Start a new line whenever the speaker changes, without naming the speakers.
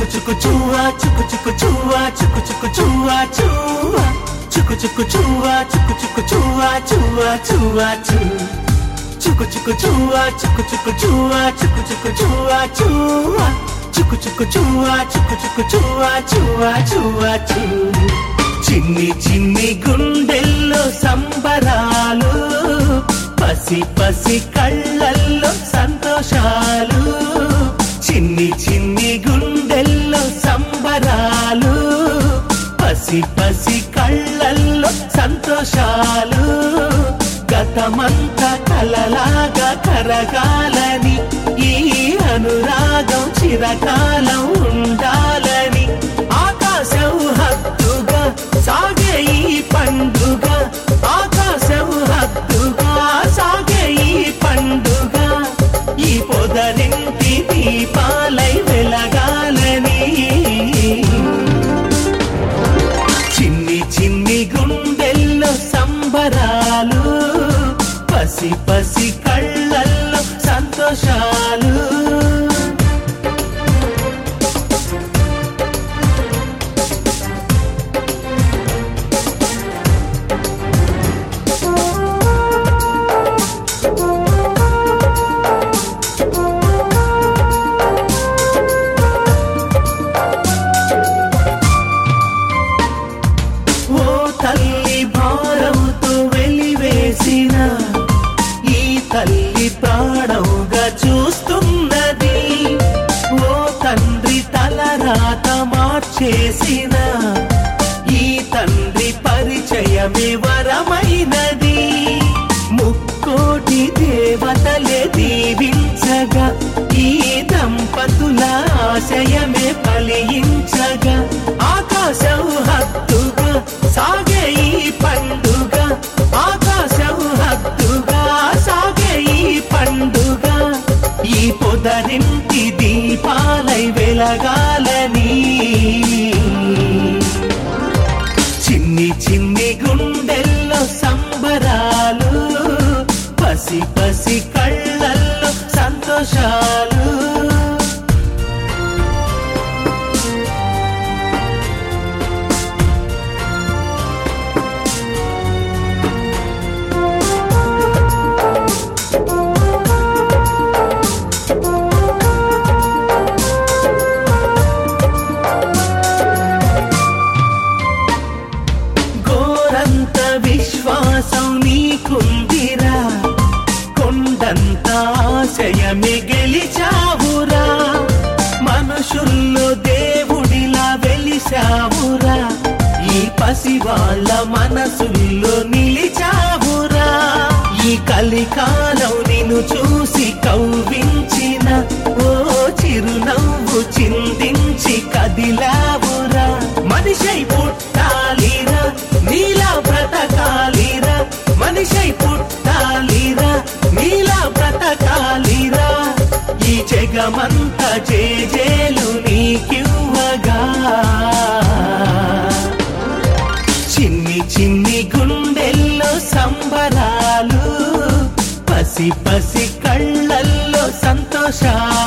చుకు చుకు చువా చుకు చుకు చువా చుకు చుకు చువా చువా చుకు చుకు చువా చుకు చుకు చువా చువా చువా చు చుకు చుకు చువా చుకు చుకు చువా చుకు చుకు చువా చువా చుకు చుకు చువా చుకు చుకు చువా చువా చువా చు చిన్ని చిన్ని గుండెల్లో సంబరాలు పసి పసి కళ్ళల్లో సంతోషాలు చిన్ని చిన్ని గుండెల్లో సంబరాలు పసి పసి కళ్ళల్లో సంతోషాలు గతమంతా కలలాగా కరగాలని ఈ అనురాగం చిరకాలం ఉండాలని ఆకాశం హద్దుగా సాగే ఈ పండుగ ఆకాశం హద్దుగా సాగే ఈ పండుగ ఈ పొదరింటి దీపాలై వెలగాలని చిన్ని చిన్ని గుండెల్లో సంబరాలు పసి పసి కళ్ళల్లో సంతోషాలు ఓ తల్లి భారముతో వెలివేసిన ఈ తల్లి ప్రాణంగా చూస్తున్నది ఓ తండ్రి తలరాత మార్చేసిన ఈ తండ్రి పరిచయమే వరమైనది ముక్కోటి దేవతలే దీవించగా ఈ దంపతుల ఆశయమే ఫలించగా ఆకాశం హద్దుగా సాగే ఈ పండుగ ఆకాశం హద్దుగా సాగే ఈ పండుగ ఈ పొదరింటి దీపాలై వెలగాలని చిన్ని చిన్ని గుండెల్లో సంబరాలు పసి పసి కళ్ళల్లో సంతోషాలు గోరంత విశ్వాసం నీకుందిరా కొండంత ఆశయమే గెలిచావురా మనుషుల్లో దేవుడిలా వెలిసావురా ఈ పసి వాళ్ళ మనసుల్లో నిలిచావురా ఈ కలికాలం నిన్ను చూసి కవ్వించిన ఓ చిరునవ్వు చిందించి కదిలావురా మనిషై పుట్టాలిరా నీలా బ్రతకాలిరా మనిషై పుట్టాలిరా నీలా బ్రతకాలిరా ఈ జగమంత జేజేలు నీకివ్వగా చిన్ని చిన్ని గుండెల్లో సంబరాలు పసి పసి కళ్ళల్లో సంతోషాలు